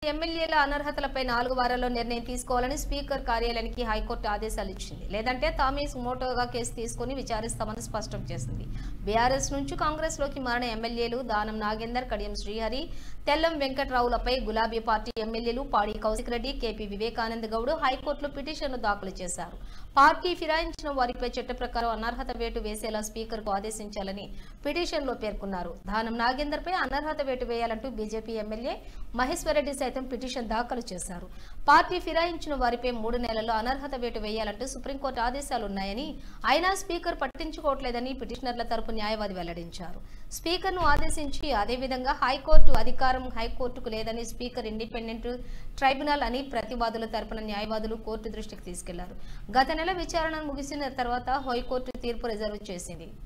ఎమ్మెల్యేల అనర్హతలపై నాలుగు వారాల్లో నిర్ణయం తీసుకోవాలని స్పీకర్ కార్యాలయానికి హైకోర్టు ఆదేశాలు ఇచ్చింది లేదంటే తామే సుమోటోగా కేసు తీసుకుని విచారిస్తామని స్పష్టం చేసింది బీఆర్ఎస్ నుంచి కాంగ్రెస్ లోకి మారిన ఎమ్మెల్యేలు దానం నాగేందర్ కడియం శ్రీహరి తెల్లం వెంకట్రావులపై గులాబీ పార్టీ ఎమ్మెల్యేలు పాడి కౌశిక్ రెడ్డి కేపీ వివేకానంద్ గౌడ్ హైకోర్టులో పిటిషన్ను దాఖలు చేశారు పార్టీ ఫిరాయించిన వారిపై చట్ట ప్రకారం అనర్హత వేటు వేసేలా స్పీకర్ కు ఆదేశించాలని పిటిషన్లో పేర్కొన్నారు దానం నాగేందర్ పై అనర్హత వేటు వేయాలంటూ బీజేపీ ఎమ్మెల్యే మహేశ్వరరెడ్డి సైతం పిటిషన్ దాఖలు చేశారు పార్టీ ఫిరాయించిన వారిపై మూడు నెలల్లో అనర్హత వేటు వేయాలంటూ సుప్రీంకోర్టు ఆదేశాలున్నాయని అయినా స్పీకర్ పట్టించుకోవట్లేదని పిటిషనర్ల తరపు న్యాయవాది వెల్లడించారు స్పీకర్ను ఆదేశించి అదేవిధంగా హైకోర్టు అధికారం హైకోర్టుకు లేదని స్పీకర్ ఇండిపెండెంట్ ట్రైబ్యునల్ అని ప్రతివాదుల తరపున న్యాయవాదులు కోర్టు దృష్టికి తీసుకెళ్లారు గత నెల విచారణ ముగిసిన తర్వాత హైకోర్టు తీర్పు రిజర్వ్ చేసింది